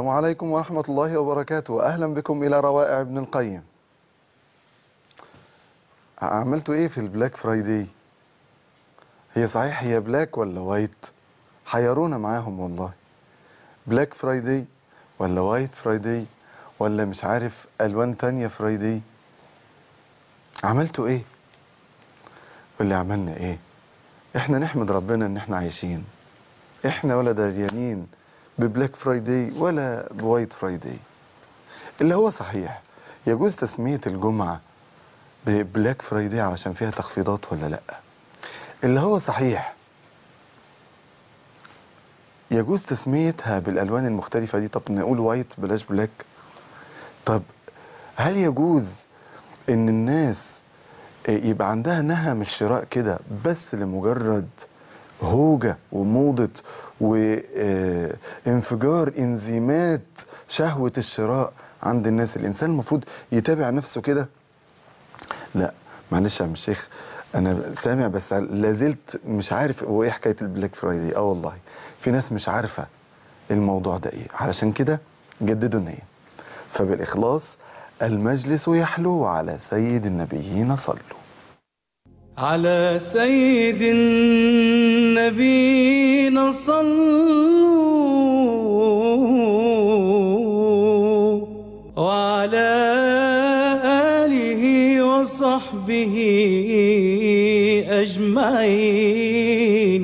السلام عليكم ورحمة الله وبركاته أهلا بكم إلى روائع ابن القيم عملتوا إيه في البلاك فرايداي هي صحيح هي بلاك ولا وايت حيرونا معاهم والله بلاك فرايداي ولا وايت فرايداي ولا مش عارف ألوان تانية فرايداي عملتوا إيه واللي عملنا إيه إحنا نحمد ربنا إن إحنا عايشين إحنا ولا دريانين ببلاك فرايداي ولا بوايت فرايداي اللي هو صحيح يجوز تسمية الجمعة ببلاك فرايداي علشان فيها تخفيضات ولا لا اللي هو صحيح يجوز تسميتها بالالوان المختلفة دي طب نقول وايت بلاش بلاك طب هل يجوز ان الناس يبقى عندها نهم الشراء كده بس لمجرد هوجة وموضة وانفجار انزيمات شهوة الشراء عند الناس الانسان المفروض يتابع نفسه كده لا معلش يا عم الشيخ انا سامع بس لازلت مش عارف هو ايه حكايه البلاك فرايداي اه والله في ناس مش عارفه الموضوع ده ايه علشان كده جددوا النيه فبالاخلاص المجلس يحلو على سيد النبيين صلوا على سيد النبينا صلوا وعلى آله وصحبه أجمعين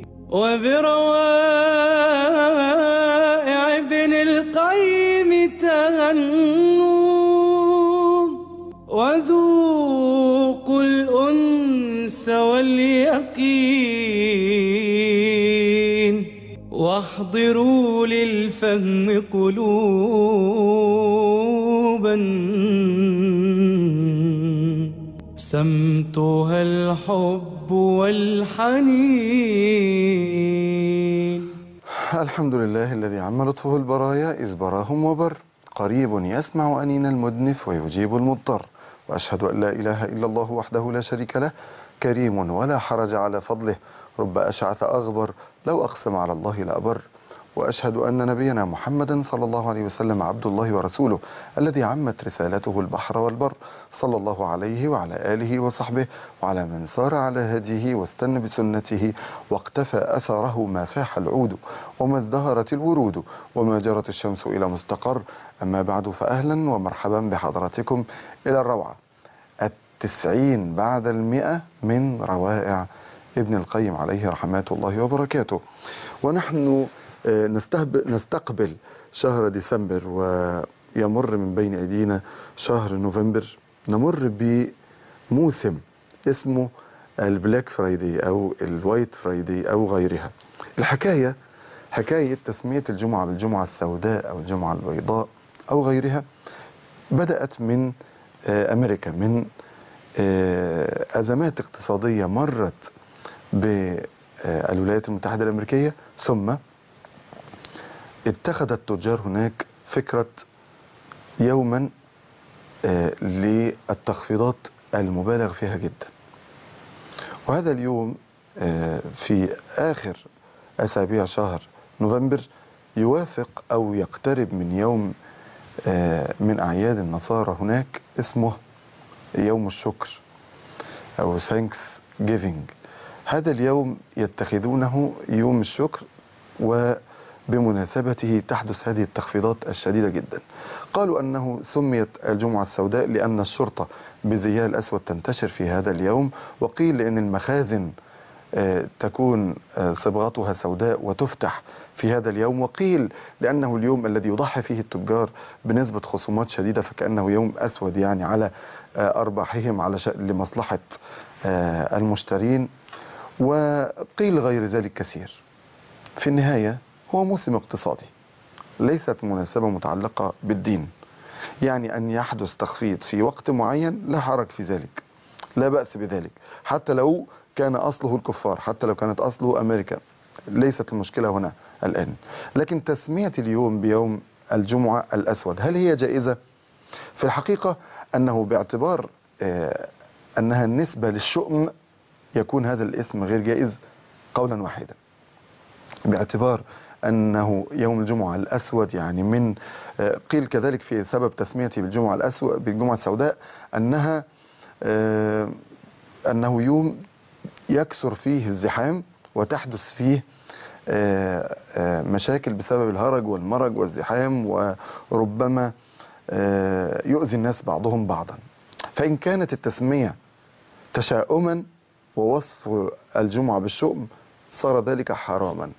وبروائع ابن القيم تهنوا وذوقوا الأنس واليقين واحضروا للفهم قلوبا سمتها الحب والحنين الحمد لله الذي عم لطفه البرايا إذ براهم وبر قريب يسمع أنين المدنف ويجيب المضطر وأشهد أن لا إله إلا الله وحده لا شريك له كريم ولا حرج على فضله رب أشعث أغبر لو أقسم على الله لأبر وأشهد أن نبينا محمدا صلى الله عليه وسلم عبد الله ورسوله الذي عمت رسالته البحر والبر صلى الله عليه وعلى آله وصحبه وعلى من سار على هديه واستنى بسنته واقتفى أثره ما فاح العود وما ازدهرت الورود وما جرت الشمس إلى مستقر أما بعد فأهلا ومرحبا بحضراتكم إلى الروعة التسعين بعد المئة من روائع ابن القيم عليه رحمات الله وبركاته ونحن نستهب- نستقبل شهر ديسمبر ويمر من بين أيدينا شهر نوفمبر نمر بموسم اسمه البلاك فرايدي أو الوايت فرايدي أو غيرها الحكاية حكاية تسمية الجمعة بالجمعة السوداء أو الجمعة البيضاء أو غيرها بدأت من آه، أمريكا من آه، أزمات اقتصادية مرت بالولايات المتحدة الأمريكية ثم اتخذ التجار هناك فكرة يوما آه، للتخفيضات المبالغ فيها جدا وهذا اليوم آه، في آخر أسابيع شهر نوفمبر يوافق أو يقترب من يوم آه، من أعياد النصارى هناك اسمه يوم الشكر أو ثانكس جيفينج هذا اليوم يتخذونه يوم الشكر وبمناسبته تحدث هذه التخفيضات الشديدة جدا قالوا أنه سميت الجمعة السوداء لأن الشرطة بزيها الأسود تنتشر في هذا اليوم وقيل لأن المخازن آه، تكون آه، صبغتها سوداء وتفتح في هذا اليوم وقيل لأنه اليوم الذي يضحي فيه التجار بنسبة خصومات شديدة فكأنه يوم أسود يعني على آه، أرباحهم على ش- لمصلحة آه، المشترين وقيل غير ذلك كثير في النهاية هو موسم اقتصادي ليست مناسبة متعلقة بالدين يعني أن يحدث تخفيض في وقت معين لا حرج في ذلك لا بأس بذلك حتى لو كان أصله الكفار حتى لو كانت أصله أمريكا ليست المشكلة هنا الآن لكن تسمية اليوم بيوم الجمعة الأسود هل هي جائزة؟ في الحقيقة أنه باعتبار آه، أنها النسبة للشؤم يكون هذا الاسم غير جائز قولا واحدا باعتبار أنه يوم الجمعة الأسود يعني من آه، قيل كذلك في سبب تسميته بالجمعة الأسود بالجمعة السوداء أنها آه، أنه يوم يكثر فيه الزحام وتحدث فيه آه، آه، مشاكل بسبب الهرج والمرج والزحام وربما آه، يؤذي الناس بعضهم بعضا فإن كانت التسمية تشاؤما ووصف الجمعة بالشؤم صار ذلك حراما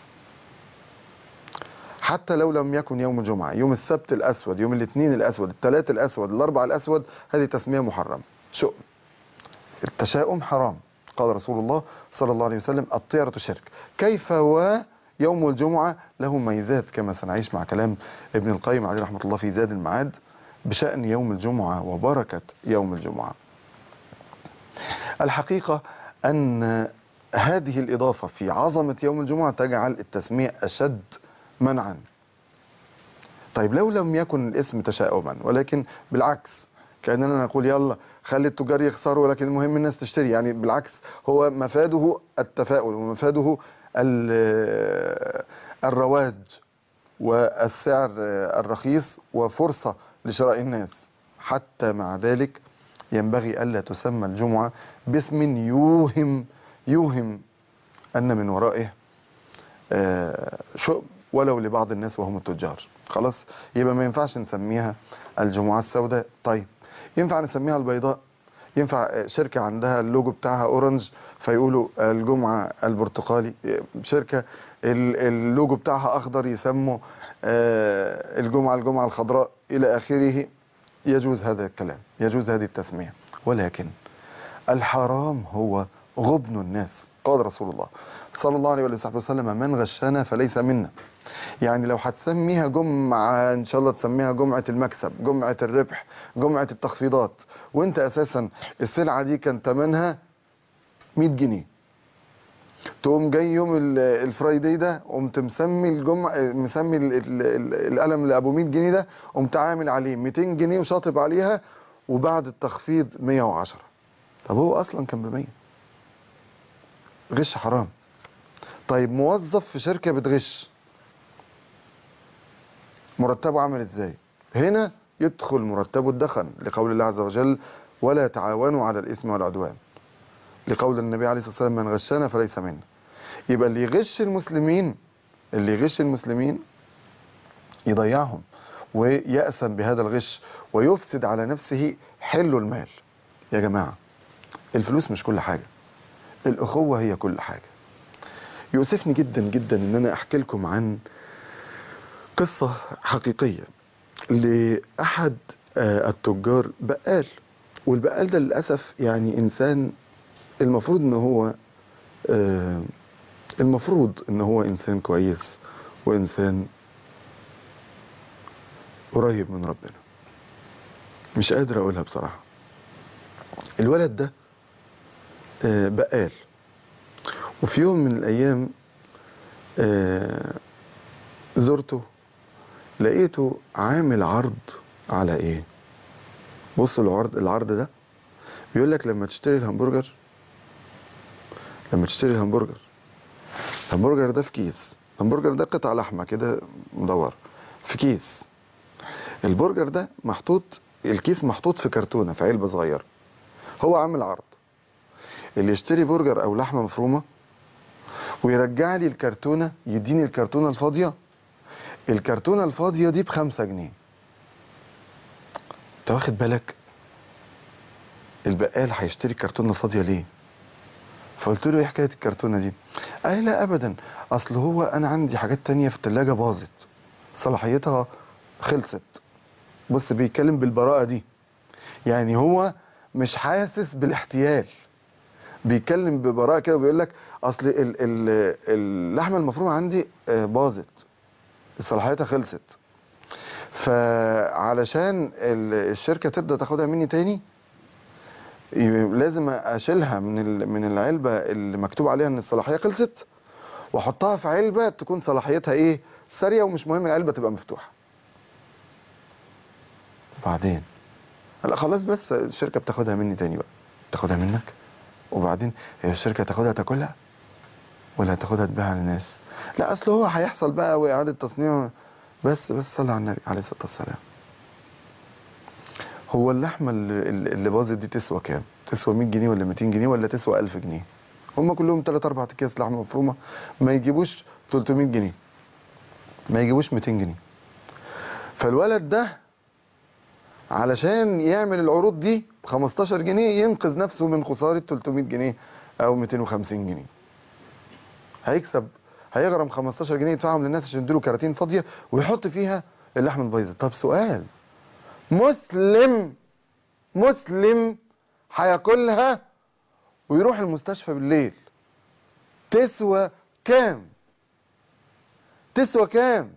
حتى لو لم يكن يوم الجمعة يوم السبت الأسود يوم الاثنين الأسود الثلاث الأسود الأربع الأسود هذه تسمية محرم شؤم التشاؤم حرام قال رسول الله صلى الله عليه وسلم الطيرة شرك كيف ويوم الجمعة له ميزات كما سنعيش مع كلام ابن القيم عليه رحمة الله في زاد المعاد بشأن يوم الجمعة وبركة يوم الجمعة الحقيقة أن هذه الإضافة في عظمة يوم الجمعة تجعل التسمية أشد منعا طيب لو لم يكن الاسم تشاؤما ولكن بالعكس كأننا نقول يلا خلي التجار يخسروا ولكن المهم الناس تشتري يعني بالعكس هو مفاده التفاؤل ومفاده ال- الرواج والسعر الرخيص وفرصة لشراء الناس حتى مع ذلك ينبغي ألا تسمى الجمعة باسم يوهم يوهم أن من ورائه آه، شؤم ولو لبعض الناس وهم التجار خلاص يبقى ما ينفعش نسميها الجمعة السوداء طيب ينفع نسميها البيضاء ينفع آه، شركة عندها اللوجو بتاعها اورنج فيقولوا الجمعة البرتقالي آه، شركة ال- اللوجو بتاعها اخضر يسموا آه، الجمعة الجمعة الخضراء الى اخره يجوز هذا الكلام يجوز هذه التسمية ولكن الحرام هو غبن الناس قال رسول الله صلى الله عليه وصحبه وسلم من غشنا فليس منا يعني لو هتسميها جمعة ان شاء الله تسميها جمعة المكسب جمعة الربح جمعة التخفيضات وانت اساسا السلعة دي كان تمنها 100 جنيه تقوم جاي يوم ال- الفرايداي ده قمت مسمي الجمعة مسمي ال- ال- ال- القلم اللي ابو 100 جنيه ده قمت عامل عليه 200 جنيه وشاطب عليها وبعد التخفيض 110 طب هو اصلا كان ب 100 غش حرام طيب موظف في شركة بتغش مرتبه عامل ازاي هنا يدخل مرتبه الدخن لقول الله عز وجل ولا تعاونوا على الاثم والعدوان لقول النبي عليه الصلاة والسلام من غشنا فليس منا يبقى اللي يغش المسلمين اللي يغش المسلمين يضيعهم ويأسم بهذا الغش ويفسد على نفسه حل المال يا جماعة الفلوس مش كل حاجة الأخوة هي كل حاجة يؤسفني جدا جدا ان انا احكي لكم عن قصة حقيقية لأحد آه، التجار بقال والبقال ده للأسف يعني إنسان المفروض ان هو آه، المفروض ان هو إنسان كويس وإنسان قريب من ربنا مش قادر أقولها بصراحة الولد ده آه، بقال وفي يوم من الأيام آه، زرته لقيته عامل عرض على ايه بصوا العرض العرض ده بيقول لك لما تشتري الهمبرجر لما تشتري الهمبرجر الهمبرجر ده في كيس الهمبرجر ده قطع لحمه كده مدور في كيس البرجر ده محطوط الكيس محطوط في كرتونه في علبه صغيره هو عامل عرض اللي يشتري برجر او لحمه مفرومه ويرجع لي الكرتونه يديني الكرتونه الفاضيه الكرتونه الفاضيه دي بخمسة جنيه انت واخد بالك البقال هيشتري كرتونه فاضيه ليه فقلت له ايه حكايه الكرتونه دي قال لي لا ابدا اصل هو انا عندي حاجات تانية في التلاجة باظت صلاحيتها خلصت بص بيتكلم بالبراءه دي يعني هو مش حاسس بالاحتيال بيتكلم ببراءه كده وبيقول لك اصل ال ال اللحمه المفرومه عندي آه، باظت صلاحيتها خلصت فعلشان ال- الشركه تبدا تاخدها مني تاني ي- لازم اشيلها من ال- من العلبه اللي مكتوب عليها ان الصلاحيه خلصت واحطها في علبه تكون صلاحيتها ايه ساريه ومش مهم العلبه تبقى مفتوحه وبعدين لا خلاص بس الشركه بتاخدها مني تاني بقى تاخدها منك وبعدين هي الشركه تاخدها تاكلها ولا تاخدها تبيعها للناس لا اصل هو هيحصل بقى واعاده تصنيع بس بس صلى على النبي عليه الصلاه والسلام هو اللحمه اللي, اللي باظت دي تسوى كام تسوى 100 جنيه ولا 200 جنيه ولا تسوى 1000 جنيه هم كلهم 3 4 اكياس لحمه مفرومه ما يجيبوش 300 جنيه ما يجيبوش 200 جنيه فالولد ده علشان يعمل العروض دي ب 15 جنيه ينقذ نفسه من خساره 300 جنيه او 250 جنيه هيكسب هيغرم 15 جنيه يدفعهم للناس عشان يديله كراتين فاضيه ويحط فيها اللحمه البايظه طب سؤال مسلم مسلم هياكلها ويروح المستشفى بالليل تسوى كام تسوى كام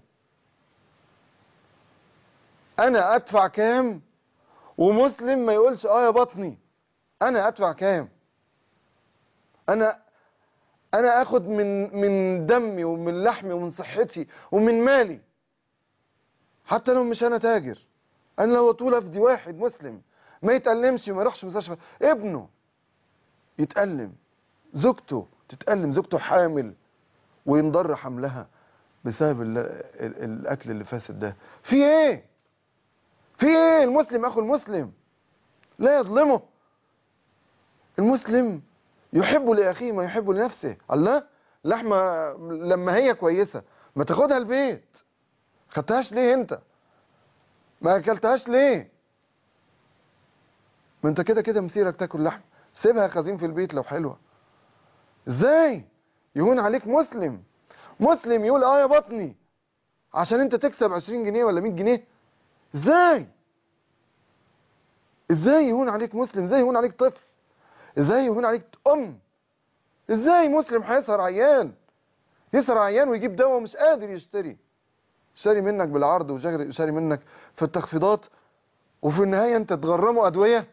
انا ادفع كام ومسلم ما يقولش اه يا بطني انا ادفع كام انا انا اخد من من دمي ومن لحمي ومن صحتي ومن مالي حتى لو مش انا تاجر انا لو طول افدي واحد مسلم ما يتألمش وما يروحش مستشفى ابنه يتألم زوجته تتألم زوجته حامل وينضر حملها بسبب ال ال الاكل اللي فاسد ده في ايه في ايه المسلم اخو المسلم لا يظلمه المسلم يحب لاخيه ما يحب لنفسه الله لحمه لما هي كويسه ما تاخدها البيت خدتهاش ليه انت ما اكلتهاش ليه ما انت كده كده مسيرك تاكل لحم سيبها خزين في البيت لو حلوه ازاي يهون عليك مسلم مسلم يقول اه يا بطني عشان انت تكسب 20 جنيه ولا 100 جنيه ازاي ازاي يهون عليك مسلم ازاي يهون عليك طفل ازاي يهون عليك ام ازاي مسلم هيسهر عيان يسهر عيان ويجيب دواء مش قادر يشتري شاري منك بالعرض وشاري منك في التخفيضات وفي النهايه انت تغرمه ادويه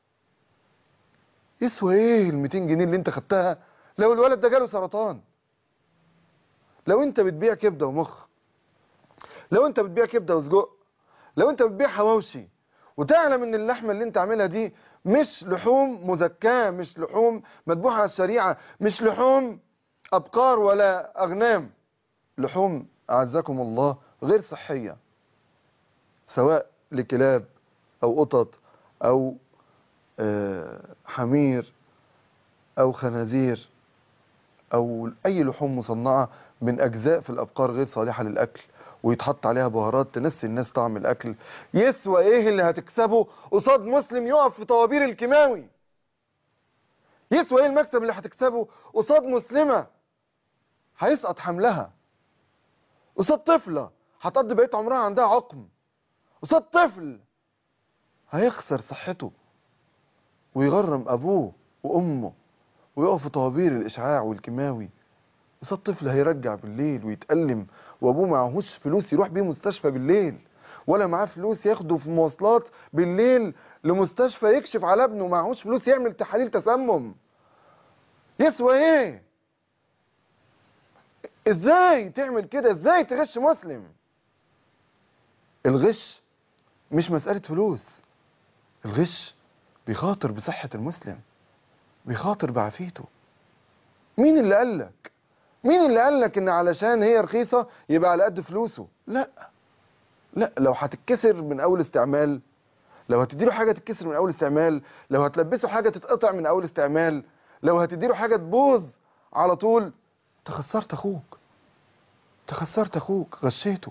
يسوى ايه ال 200 جنيه اللي انت خدتها لو الولد ده جاله سرطان لو انت بتبيع كبده ومخ لو انت بتبيع كبده وسجق لو انت بتبيع حواوشي وتعلم ان اللحمه اللي انت عاملها دي مش لحوم مزكاه مش لحوم مذبوحه على الشريعه مش لحوم ابقار ولا اغنام لحوم اعزكم الله غير صحيه سواء لكلاب او قطط او حمير او خنازير او اي لحوم مصنعه من اجزاء في الابقار غير صالحه للاكل ويتحط عليها بهارات تنسي الناس طعم الاكل يسوى ايه اللي هتكسبه قصاد مسلم يقف في طوابير الكيماوي يسوى ايه المكسب اللي هتكسبه قصاد مسلمه هيسقط حملها قصاد طفله هتقضي بقيه عمرها عندها عقم قصاد طفل هيخسر صحته ويغرم ابوه وامه ويقف في طوابير الاشعاع والكيماوي قصاد طفل هيرجع بالليل ويتألم وابوه معهوش فلوس يروح بيه مستشفى بالليل ولا معاه فلوس ياخده في مواصلات بالليل لمستشفى يكشف على ابنه معهوش فلوس يعمل تحاليل تسمم يسوى ايه ازاي تعمل كده ازاي تغش مسلم الغش مش مسألة فلوس الغش بيخاطر بصحة المسلم بيخاطر بعافيته مين اللي قالك مين اللي قالك ان علشان هي رخيصة يبقى على قد فلوسه لا لا لو هتتكسر من اول استعمال لو هتديله حاجة تتكسر من اول استعمال لو هتلبسه حاجة تتقطع من اول استعمال لو هتديله حاجة تبوظ على طول تخسرت اخوك تخسرت اخوك غشيته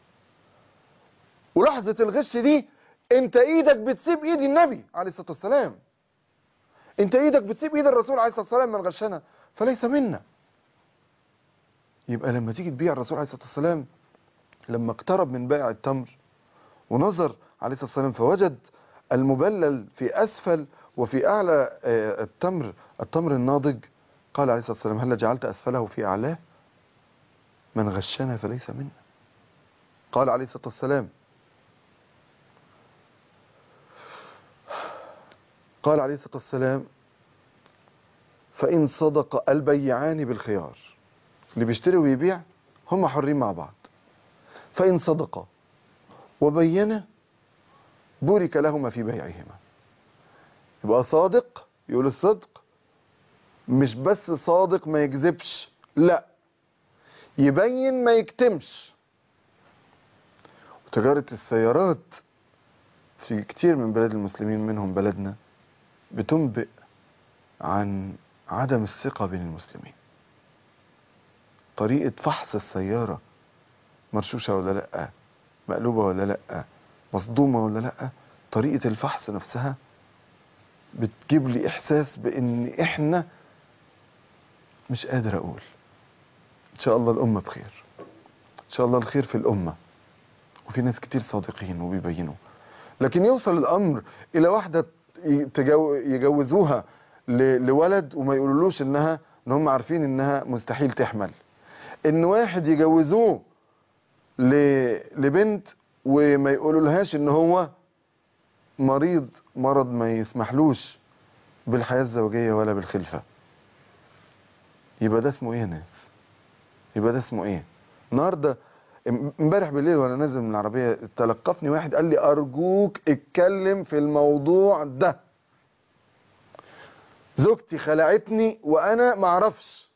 ولحظة الغش دي انت ايدك بتسيب ايد النبي عليه الصلاة والسلام انت ايدك بتسيب ايد الرسول عليه الصلاة والسلام من غشنا فليس منا يبقى لما تيجي تبيع الرسول عليه الصلاة والسلام لما اقترب من بائع التمر ونظر عليه الصلاة والسلام فوجد المبلل في أسفل وفي أعلى التمر التمر الناضج قال عليه الصلاة والسلام هل جعلت أسفله في أعلاه من غشنا فليس منا قال عليه الصلاة والسلام قال عليه الصلاة والسلام فإن صدق البيعان بالخيار اللي بيشتري ويبيع هم حرين مع بعض فإن صدق وبين بورك لهما في بيعهما يبقى صادق يقول الصدق مش بس صادق ما يكذبش لا يبين ما يكتمش وتجارة السيارات في كتير من بلاد المسلمين منهم بلدنا بتنبئ عن عدم الثقة بين المسلمين طريقة فحص السيارة مرشوشة ولا لأ مقلوبة ولا لأ مصدومة ولا لأ طريقة الفحص نفسها بتجيب لي إحساس بإن إحنا مش قادر أقول إن شاء الله الأمة بخير إن شاء الله الخير في الأمة وفي ناس كتير صادقين وبيبينوا لكن يوصل الأمر إلى واحدة تجو- يجوزوها ل- لولد وما يقولولوش إنها إن هم عارفين إنها مستحيل تحمل إن واحد يجوزوه ل- لبنت وما يقولولهاش إن هو مريض مرض ما يسمحلوش بالحياة الزوجية ولا بالخلفة يبقى ده اسمه ايه يا ناس يبقى ده اسمه ايه النهارده ام- امبارح بالليل وانا نازل من العربيه تلقفني واحد قال لي ارجوك اتكلم في الموضوع ده زوجتي خلعتني وانا ما اعرفش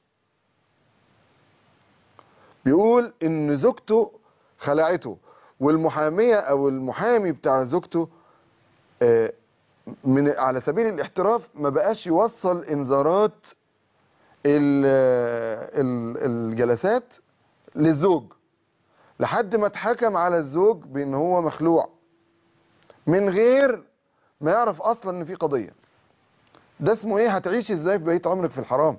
بيقول ان زوجته خلعته والمحاميه او المحامي بتاع زوجته آه، من على سبيل الاحتراف ما بقاش يوصل انذارات ال- ال- الجلسات للزوج لحد ما اتحكم على الزوج بان هو مخلوع من غير ما يعرف اصلا ان في قضيه ده اسمه ايه هتعيش ازاي في بقيه عمرك في الحرام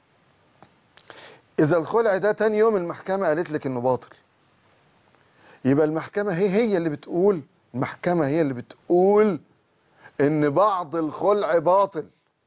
اذا الخلع ده تاني يوم المحكمه قالت لك انه باطل يبقى المحكمه هي هي اللي بتقول المحكمه هي اللي بتقول ان بعض الخلع باطل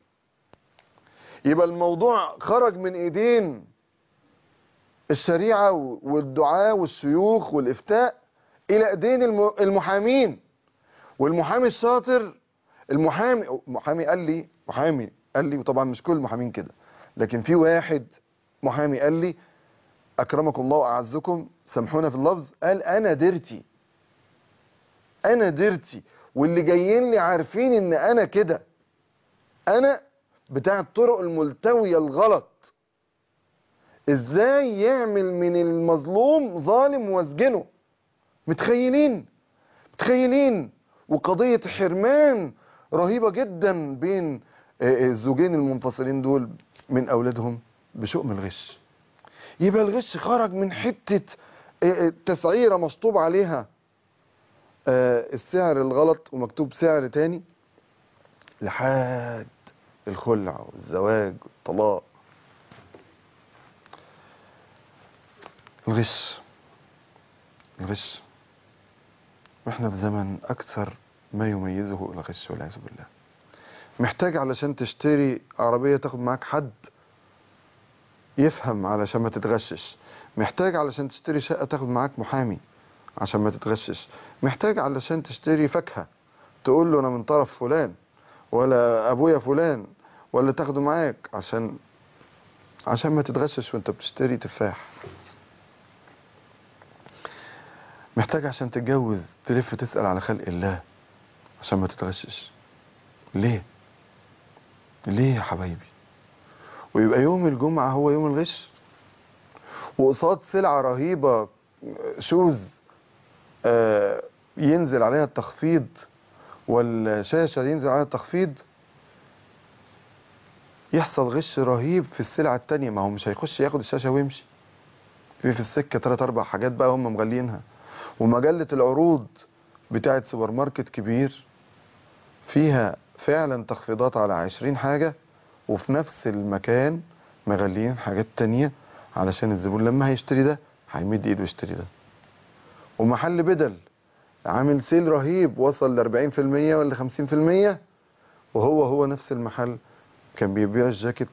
يبقى الموضوع خرج من ايدين الشريعة والدعاء والشيوخ والإفتاء إلى ايدين الم- المحامين والمحامي الشاطر المحامي محامي قال لي محامي قال لي وطبعا مش كل المحامين كده لكن في واحد محامي قال لي أكرمكم الله وأعزكم سامحونا في اللفظ قال أنا درتي أنا درتي واللي جايين لي عارفين إن أنا كده أنا بتاع الطرق الملتوية الغلط ازاي يعمل من المظلوم ظالم واسجنه متخيلين متخيلين وقضية حرمان رهيبة جدا بين آه، آه، الزوجين المنفصلين دول من أولادهم بشؤم الغش يبقى الغش خرج من حتة آه، آه، تسعيرة مشطوب عليها آه، السعر الغلط ومكتوب سعر تاني لحد الخلع والزواج والطلاق الغش الغش واحنا في زمن اكثر ما يميزه الغش والعياذ بالله محتاج علشان تشتري عربية تاخد معاك حد يفهم علشان ما تتغشش محتاج علشان تشتري شقة تاخد معاك محامي عشان ما تتغشش محتاج علشان تشتري فاكهة تقول له انا من طرف فلان ولا ابويا فلان ولا تاخده معاك عشان عشان ما تتغشش وانت بتشتري تفاح محتاج عشان تتجوز تلف تسأل على خلق الله عشان ما تتغشش ليه ليه يا حبايبي ويبقى يوم الجمعة هو يوم الغش وقصاد سلعة رهيبة شوز آه، ينزل عليها التخفيض والشاشة ينزل عليها التخفيض يحصل غش رهيب في السلعة التانية ما هو مش هيخش ياخد الشاشة ويمشي في في السكة تلات أربع حاجات بقى هم مغلينها ومجلة العروض بتاعت سوبر ماركت كبير فيها فعلا تخفيضات على عشرين حاجة وفي نفس المكان مغليين حاجات تانية علشان الزبون لما هيشتري ده هيمد ايده يشتري ده ومحل بدل عامل سيل رهيب وصل ل 40% ولا 50% وهو هو نفس المحل كان بيبيع الجاكيت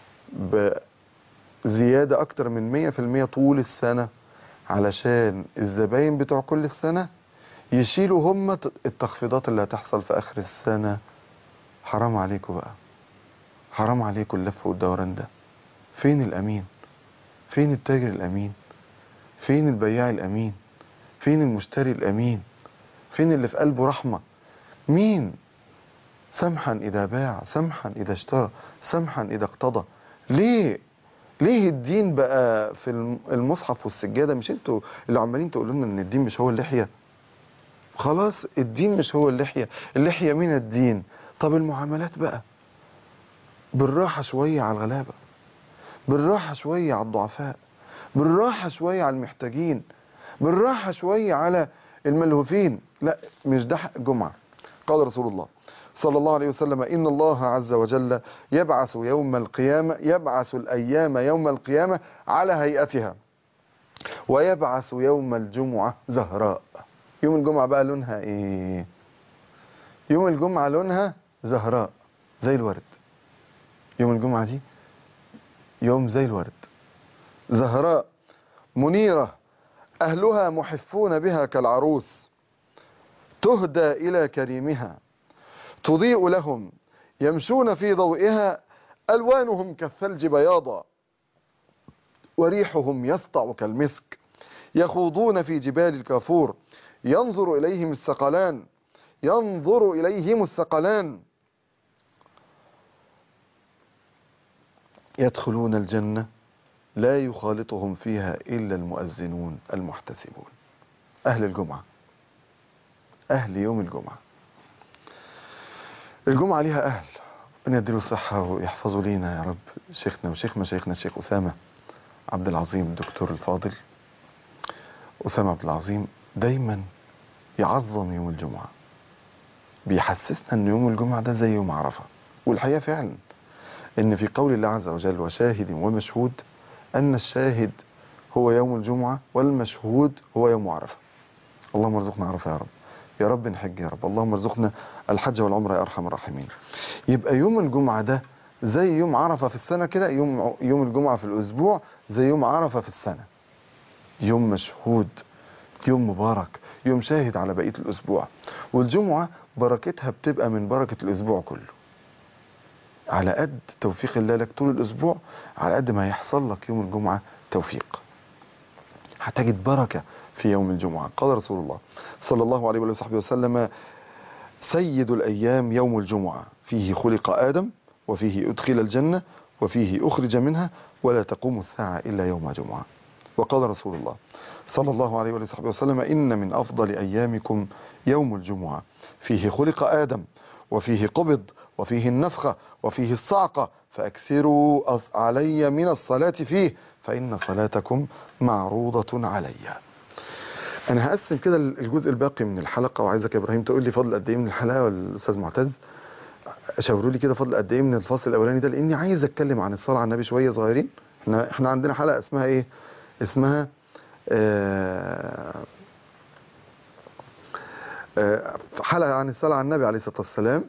بزيادة أكتر من 100% طول السنة علشان الزباين بتوع كل السنة يشيلوا هم ت- التخفيضات اللي هتحصل في آخر السنة حرام عليكم بقى حرام عليكم اللف والدوران ده فين الأمين فين التاجر الأمين فين البياع الأمين فين المشتري الأمين فين اللي في قلبه رحمة مين سمحا إذا باع سمحا إذا اشترى سمحا إذا اقتضى ليه ليه الدين بقى في الم- المصحف والسجادة مش انتوا اللي عمالين تقولوا لنا ان الدين مش هو اللحية خلاص الدين مش هو اللحية اللحية من الدين طب المعاملات بقى بالراحة شوية على الغلابة بالراحة شوية على الضعفاء بالراحة شوية على المحتاجين بالراحة شوية على الملهوفين لا مش ده حق جمعة قال رسول الله صلى الله عليه وسلم إن الله عز وجل يبعث يوم القيامة يبعث الأيام يوم القيامة على هيئتها ويبعث يوم الجمعة زهراء يوم الجمعة بقى لونها إيه يوم الجمعة لونها زهراء زي الورد يوم الجمعة دي يوم زي الورد زهراء منيرة أهلها محفون بها كالعروس تهدى إلى كريمها تضيء لهم يمشون في ضوئها ألوانهم كالثلج بياضا وريحهم يسطع كالمسك يخوضون في جبال الكافور ينظر إليهم الثقلان ينظر إليهم الثقلان يدخلون الجنة لا يخالطهم فيها إلا المؤذنون المحتسبون أهل الجمعة أهل يوم الجمعة الجمعة ليها أهل ربنا يديله الصحة ويحفظه لينا يا رب شيخنا وشيخ مشايخنا الشيخ أسامة عبد العظيم الدكتور الفاضل أسامة عبد العظيم دايما يعظم يوم الجمعة بيحسسنا أن يوم الجمعة ده زي يوم عرفة والحقيقة فعلا ان في قول الله عز وجل وشاهد ومشهود ان الشاهد هو يوم الجمعة والمشهود هو يوم عرفة اللهم ارزقنا عرفة يا رب يا رب نحج يا رب اللهم ارزقنا الحج والعمرة يا ارحم الراحمين يبقى يوم الجمعة ده زي يوم عرفة في السنة كده يوم يوم الجمعة في الاسبوع زي يوم عرفة في السنة يوم مشهود يوم مبارك يوم شاهد على بقية الاسبوع والجمعة بركتها بتبقى من بركة الاسبوع كله على قد توفيق الله لك طول الأسبوع على قد ما يحصل لك يوم الجمعة توفيق هتجد بركة في يوم الجمعة قال رسول الله صلى الله عليه وآله وصحبه وسلم سيد الأيام يوم الجمعة فيه خلق آدم وفيه أدخل الجنة وفيه أخرج منها ولا تقوم الساعة إلا يوم جمعة وقال رسول الله صلى الله عليه وآله وصحبه وسلم إن من أفضل أيامكم يوم الجمعة فيه خلق آدم وفيه قبض وفيه النفخة وفيه الصعقة فأكثروا أص- علي من الصلاة فيه فإن صلاتكم معروضة علي أنا هقسم كده الجزء الباقي من الحلقة وعايزك يا إبراهيم تقول لي فضل قد إيه من الحلقة والأستاذ معتز شاوروا لي كده فضل قد إيه من الفصل الأولاني ده لأني عايز أتكلم عن الصلاة على النبي شوية صغيرين إحنا إحنا عندنا حلقة اسمها إيه؟ اسمها آه آه حلقة عن الصلاة على النبي عليه الصلاة والسلام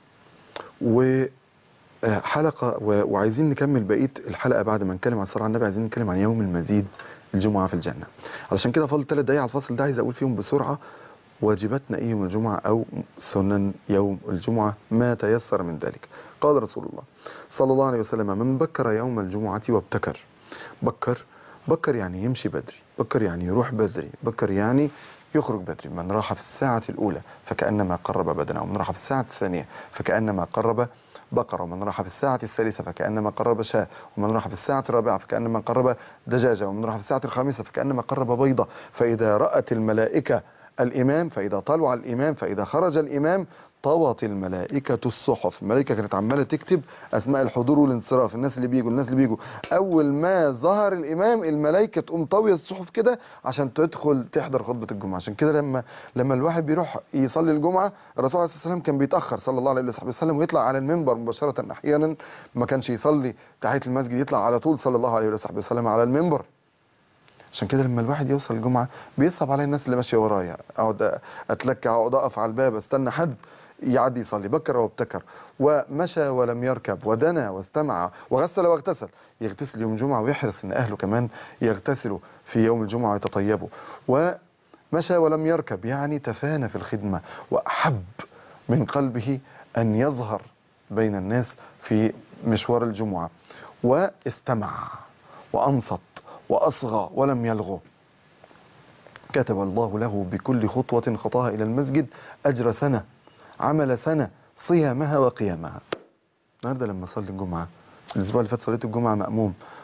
وحلقة وعايزين نكمل بقية الحلقة بعد ما نتكلم عن الصلاة على النبي عايزين نتكلم عن يوم المزيد الجمعة في الجنة علشان كده فاضل ثلاث دقايق على الفصل ده عايز أقول فيهم بسرعة واجباتنا ايه يوم الجمعة أو سنن يوم الجمعة ما تيسر من ذلك قال رسول الله صلى الله عليه وسلم من بكر يوم الجمعة وابتكر بكر بكر يعني يمشي بدري بكر يعني يروح بدري بكر يعني يخرج بدري من راح في الساعة الأولى فكأنما قرب بدنه ومن راح في الساعة الثانية فكأنما قرب بقرة ومن راح في الساعة الثالثة فكأنما قرب شاة ومن راح في الساعة الرابعة فكأنما قرب دجاجة ومن راح في الساعة الخامسة فكأنما قرب بيضة فإذا رأت الملائكة الإمام فإذا طلع الإمام فإذا خرج الإمام طوت الملائكة الصحف الملائكة كانت عمالة تكتب أسماء الحضور والانصراف الناس اللي بيجوا الناس اللي بيجوا أول ما ظهر الإمام الملائكة تقوم طاوية الصحف كده عشان تدخل تحضر خطبة الجمعة عشان كده لما لما الواحد بيروح يصلي الجمعة الرسول عليه الصلاة والسلام كان بيتأخر صلى الله عليه وصحبه وسلم ويطلع على المنبر مباشرة أحيانا ما كانش يصلي تحية المسجد يطلع على طول صلى الله عليه وصحبه وسلم على المنبر عشان كده لما الواحد يوصل الجمعة بيصعب عليه الناس اللي ماشية ورايا اقعد اتلكع اقعد اقف على الباب استنى حد يعدي يصلي بكر وابتكر ومشى ولم يركب ودنا واستمع وغسل واغتسل يغتسل يوم الجمعة ويحرص ان اهله كمان يغتسلوا في يوم الجمعة ويتطيبوا ومشى ولم يركب يعني تفانى في الخدمة واحب من قلبه ان يظهر بين الناس في مشوار الجمعة واستمع وانصت وأصغى ولم يلغو كتب الله له بكل خطوة خطاها إلى المسجد أجر سنة عمل سنة صيامها وقيامها النهارده لما صلي الجمعة الأسبوع اللي فات صليت الجمعة مأموم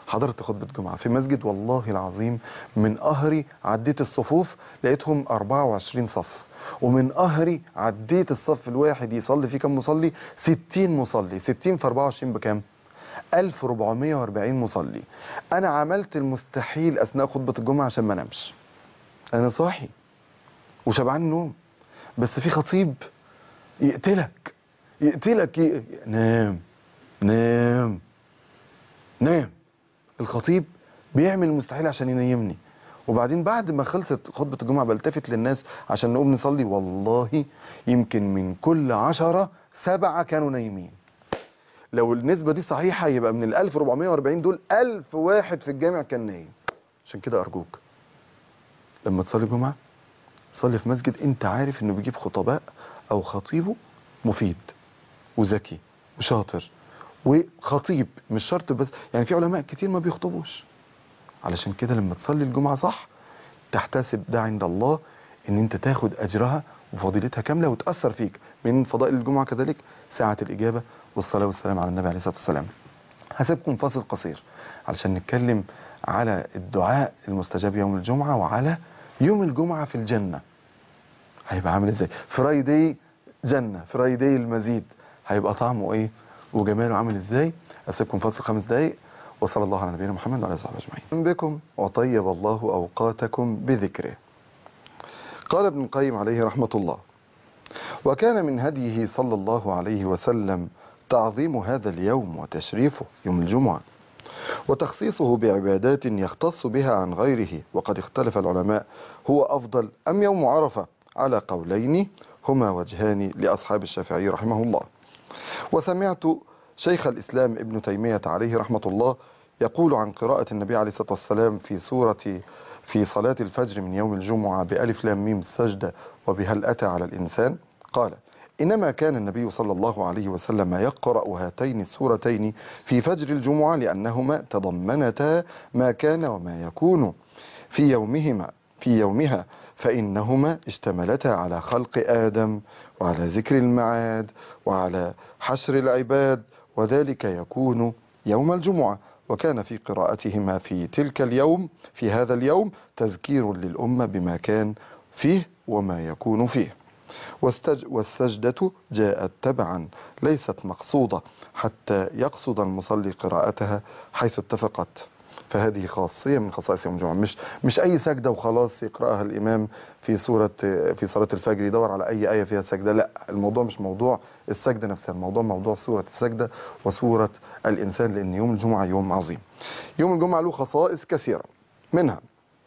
حضرت خطبة جمعة في مسجد والله العظيم من قهري عديت الصفوف لقيتهم 24 صف ومن قهري عديت الصف الواحد يصلي فيه كم مصلي 60 مصلي 60 في 24 بكام 1440 مصلي انا عملت المستحيل اثناء خطبة الجمعة عشان ما انامش انا صاحي وشبعان نوم بس في خطيب يقتلك يقتلك ي... نام نام نام الخطيب بيعمل المستحيل عشان ينيمني وبعدين بعد ما خلصت خطبة الجمعة بلتفت للناس عشان نقوم نصلي والله يمكن من كل عشرة سبعة كانوا نايمين لو النسبة دي صحيحة يبقى من ال 1440 دول 1000 واحد في الجامع كان نايم عشان كده أرجوك لما تصلي الجمعة صلي في مسجد انت عارف انه بيجيب خطباء او خطيبه مفيد وذكي وشاطر وخطيب مش شرط بس يعني في علماء كتير ما بيخطبوش علشان كده لما تصلي الجمعة صح تحتسب ده عند الله ان انت تاخد اجرها وفضيلتها كاملة وتأثر فيك من فضائل الجمعة كذلك ساعة الإجابة والصلاة والسلام على النبي عليه الصلاة والسلام هسيبكم فاصل قصير علشان نتكلم على الدعاء المستجاب يوم الجمعة وعلى يوم الجمعة في الجنة هيبقى عامل ازاي فرايداي جنة فرايداي المزيد هيبقى طعمه ايه وجماله عامل ازاي اسيبكم فاصل خمس دقايق وصلى الله على نبينا محمد وعلى اله وصحبه اجمعين بكم وطيب الله اوقاتكم بذكره قال ابن القيم عليه رحمة الله وكان من هديه صلى الله عليه وسلم تعظيم هذا اليوم وتشريفه يوم الجمعة وتخصيصه بعبادات يختص بها عن غيره وقد اختلف العلماء هو أفضل أم يوم عرفة على قولين هما وجهان لأصحاب الشافعي رحمه الله وسمعت شيخ الإسلام ابن تيمية عليه رحمة الله يقول عن قراءة النبي عليه الصلاة والسلام في سورة في صلاة الفجر من يوم الجمعة بألف لام ميم السجدة وبهل أتى على الإنسان قال إنما كان النبي صلى الله عليه وسلم يقرأ هاتين السورتين في فجر الجمعة لأنهما تضمنتا ما كان وما يكون في يومهما في يومها فإنهما اشتملتا على خلق آدم وعلى ذكر المعاد وعلى حشر العباد وذلك يكون يوم الجمعة وكان في قراءتهما في تلك اليوم في هذا اليوم تذكير للأمة بما كان فيه وما يكون فيه والسج والسجدة جاءت تبعا ليست مقصودة حتى يقصد المصلي قراءتها حيث اتفقت فهذه خاصية من خصائص يوم الجمعة مش مش أي سجدة وخلاص يقرأها الإمام في سورة في صلاة الفجر يدور على أي آية فيها سجدة لا الموضوع مش موضوع السجدة نفسها الموضوع موضوع سورة السجدة وسورة الإنسان لأن يوم الجمعة يوم عظيم يوم الجمعة له خصائص كثيرة منها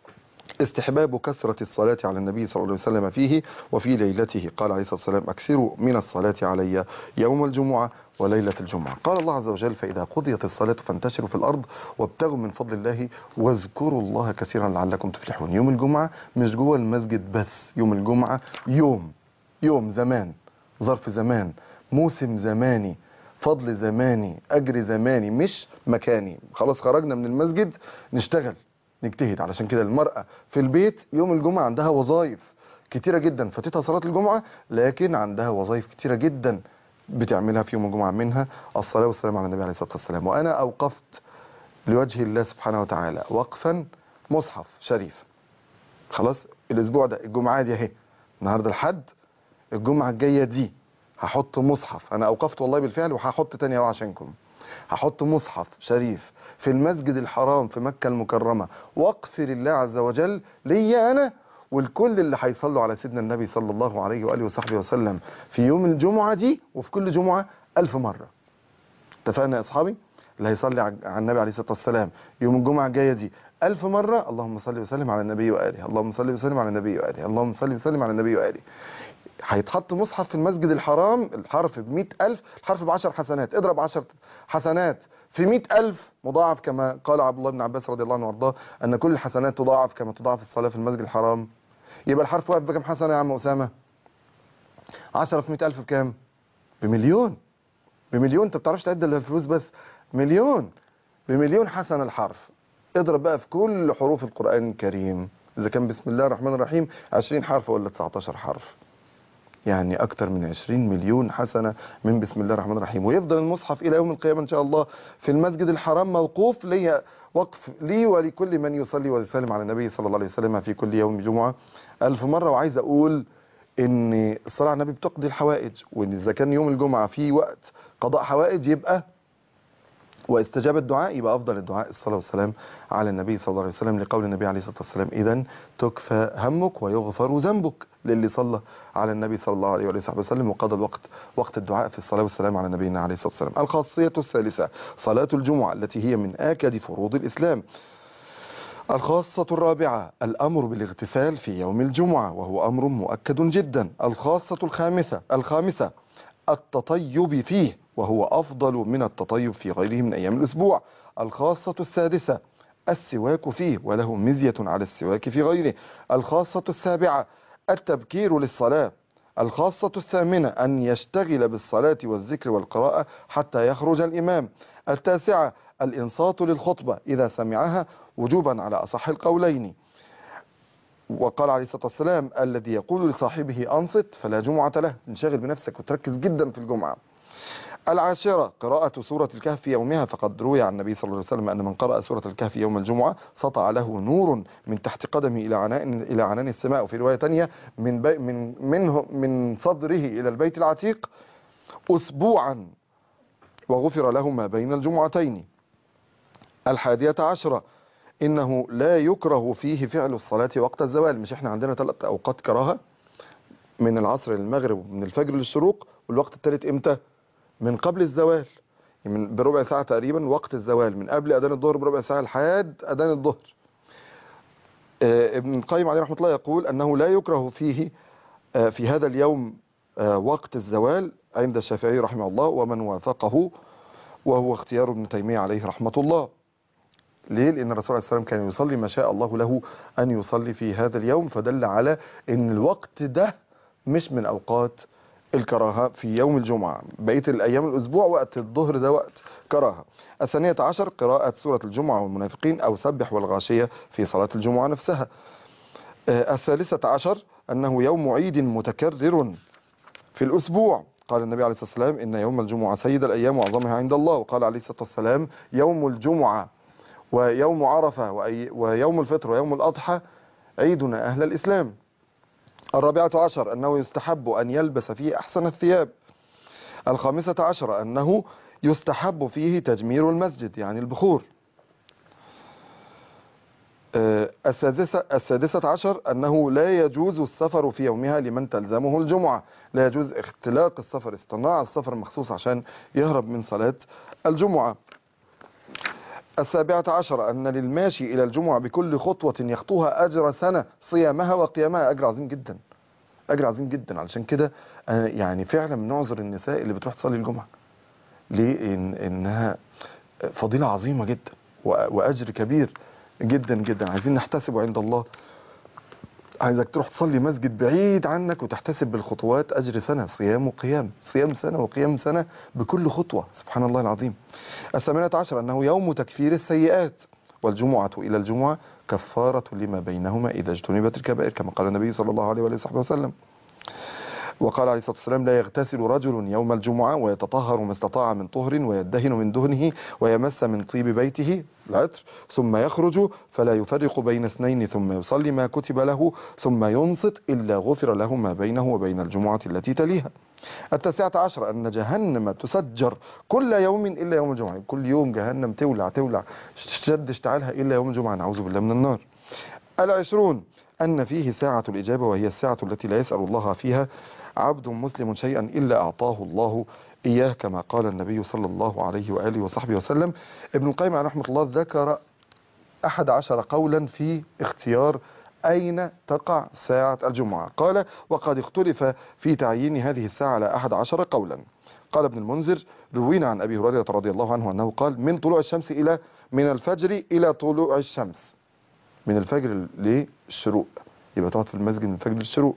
استحباب كثرة الصلاة على النبي صلى الله عليه وسلم فيه وفي ليلته قال عليه الصلاة والسلام أكثروا من الصلاة علي يوم الجمعة وليلة الجمعة قال الله عز وجل فإذا قضيت الصلاة فانتشروا في الأرض وابتغوا من فضل الله واذكروا الله كثيرا لعلكم تفلحون يوم الجمعة مش جوه المسجد بس يوم الجمعة يوم يوم زمان ظرف زمان موسم زماني فضل زماني أجر زماني مش مكاني خلاص خرجنا من المسجد نشتغل نجتهد علشان كده المرأة في البيت يوم الجمعة عندها وظائف كتيرة جدا فاتتها صلاة الجمعة لكن عندها وظائف كتيرة جدا بتعملها في يوم الجمعة منها الصلاة والسلام على النبي عليه الصلاة والسلام وأنا أوقفت لوجه الله سبحانه وتعالى وقفا مصحف شريف خلاص الأسبوع ده الجمعة دي اهي النهاردة الحد الجمعة الجاية دي هحط مصحف أنا أوقفت والله بالفعل وهحط تاني اهو عشانكم هحط مصحف شريف في المسجد الحرام في مكة المكرمة وقف لله عز وجل ليا أنا والكل اللي هيصلوا على سيدنا النبي صلى الله عليه وآله وصحبه وسلم في يوم الجمعة دي وفي كل جمعة ألف مرة اتفقنا يا أصحابي اللي هيصلي على النبي عليه الصلاة والسلام يوم الجمعة الجاية دي ألف مرة اللهم صل وسلم على النبي وآله اللهم صل وسلم على النبي وآله اللهم صل وسلم على النبي وآله هيتحط مصحف في المسجد الحرام الحرف ب ألف الحرف ب 10 حسنات اضرب 10 حسنات في مئة ألف مضاعف كما قال عبد الله بن عباس رضي الله عنه وارضاه أن كل الحسنات تضاعف كما تضاعف الصلاة في المسجد الحرام يبقى الحرف واقف بكم حسنة يا عم أسامة 10 في مئة ألف بكام بمليون بمليون انت بتعرفش تعد الا الفلوس بس مليون بمليون حسنة الحرف اضرب بقى في كل حروف القرآن الكريم إذا كان بسم الله الرحمن الرحيم 20 حرف ولا 19 حرف يعني أكثر من 20 مليون حسنة من بسم الله الرحمن الرحيم ويفضل المصحف إلى يوم القيامة إن شاء الله في المسجد الحرام موقوف ليا وقف لي ولكل من يصلي ويسلم على النبي صلى الله عليه وسلم في كل يوم جمعة ألف مرة وعايز أقول إن الصلاة على النبي بتقضي الحوائج وإن إذا كان يوم الجمعة في وقت قضاء حوائج يبقى واستجاب الدعاء يبقى أفضل الدعاء الصلاة والسلام على النبي صلى الله عليه وسلم لقول النبي عليه الصلاة والسلام إذا تكفى همك ويغفر ذنبك للي صلى على النبي صلى الله عليه وآله وصحبه وسلم وقضى الوقت وقت الدعاء في الصلاة والسلام على نبينا عليه الصلاة والسلام الخاصية الثالثة صلاة الجمعة التي هي من آكد فروض الإسلام الخاصة الرابعة الأمر بالاغتسال في يوم الجمعة وهو أمر مؤكد جدا الخاصة الخامسة الخامسة التطيب فيه وهو أفضل من التطيب في غيره من أيام الأسبوع الخاصة السادسة السواك فيه وله مزية على السواك في غيره الخاصة السابعة التبكير للصلاة الخاصة الثامنة أن يشتغل بالصلاة والذكر والقراءة حتى يخرج الإمام التاسعة الإنصات للخطبة إذا سمعها وجوبا على أصح القولين وقال عليه الصلاة والسلام الذي يقول لصاحبه أنصت فلا جمعة له انشغل بنفسك وتركز جدا في الجمعة العاشرة قراءة سورة الكهف يومها فقد روي عن النبي صلى الله عليه وسلم أن من قرأ سورة الكهف يوم الجمعة سطع له نور من تحت قدمه إلى عنان إلى عنان السماء وفي رواية تانية من بي من منه من صدره إلى البيت العتيق أسبوعا وغفر له ما بين الجمعتين الحادية عشرة إنه لا يكره فيه فعل الصلاة وقت الزوال مش إحنا عندنا ثلاث أوقات كراهة من العصر للمغرب ومن الفجر للشروق والوقت الثالث إمتى من قبل الزوال من بربع ساعة تقريبا وقت الزوال من قبل أذان الظهر بربع ساعة لحد أذان الظهر آه، ابن القيم عليه رحمة الله يقول أنه لا يكره فيه آه، في هذا اليوم آه، وقت الزوال عند الشافعي رحمه الله ومن وافقه وهو اختيار ابن تيمية عليه رحمة الله ليه؟ لأن الرسول عليه السلام كان يصلي ما شاء الله له أن يصلي في هذا اليوم فدل على أن الوقت ده مش من أوقات الكراهة في يوم الجمعة بقية الأيام الأسبوع وقت الظهر ده وقت كراهة الثانية عشر قراءة سورة الجمعة والمنافقين أو سبح والغاشية في صلاة الجمعة نفسها آه، الثالثة عشر أنه يوم عيد متكرر في الأسبوع قال النبي عليه الصلاة والسلام إن يوم الجمعة سيد الأيام وأعظمها عند الله وقال عليه الصلاة والسلام يوم الجمعة ويوم عرفة وأي- ويوم الفطر ويوم الأضحى عيدنا أهل الإسلام الرابعة عشر أنه يستحب أن يلبس فيه أحسن الثياب الخامسة عشر أنه يستحب فيه تجمير المسجد يعني البخور آه، السادسة, السادسة عشر أنه لا يجوز السفر في يومها لمن تلزمه الجمعة لا يجوز اختلاق السفر اصطناع السفر مخصوص عشان يهرب من صلاة الجمعة السابعة عشر أن للماشي إلى الجمعة بكل خطوة يخطوها أجر سنة صيامها وقيامها أجر عظيم جدا أجر عظيم جدا علشان كده آه، يعني فعلا بنعذر النساء اللي بتروح تصلي الجمعة ليه إن إنها فضيلة عظيمة جدا و- وأجر كبير جدا جدا عايزين نحتسبه عند الله عايزك تروح تصلي مسجد بعيد عنك وتحتسب بالخطوات أجر سنة صيام وقيام صيام سنة وقيام سنة بكل خطوة سبحان الله العظيم الثامنة عشر أنه يوم تكفير السيئات والجمعة إلى الجمعة كفارة لما بينهما إذا اجتنبت الكبائر كما قال النبي صلى الله عليه وآله وصحبه وسلم وقال عليه الصلاة والسلام لا يغتسل رجل يوم الجمعة ويتطهر ما استطاع من طهر ويدهن من دهنه ويمس من طيب بيته العطر ثم يخرج فلا يفرق بين اثنين ثم يصلي ما كتب له ثم ينصت إلا غفر له ما بينه وبين الجمعة التي تليها التاسعة عشر أن جهنم تسجر كل يوم إلا يوم الجمعة كل يوم جهنم تولع تولع شد اشتعالها إلا يوم الجمعة نعوذ بالله من النار العشرون أن فيه ساعة الإجابة وهي الساعة التي لا يسأل الله فيها عبد مسلم شيئا إلا أعطاه الله إياه كما قال النبي صلى الله عليه وآله وصحبه وسلم ابن القيم عليه رحمة الله ذكر أحد عشر قولا في اختيار أين تقع ساعة الجمعة قال وقد اختلف في تعيين هذه الساعة على أحد عشر قولا قال ابن المنذر روينا عن أبي هريرة رضي الله عنه أنه قال من طلوع الشمس إلى من الفجر إلى طلوع الشمس من الفجر للشروق يبقى تقعد في المسجد من الفجر للشروق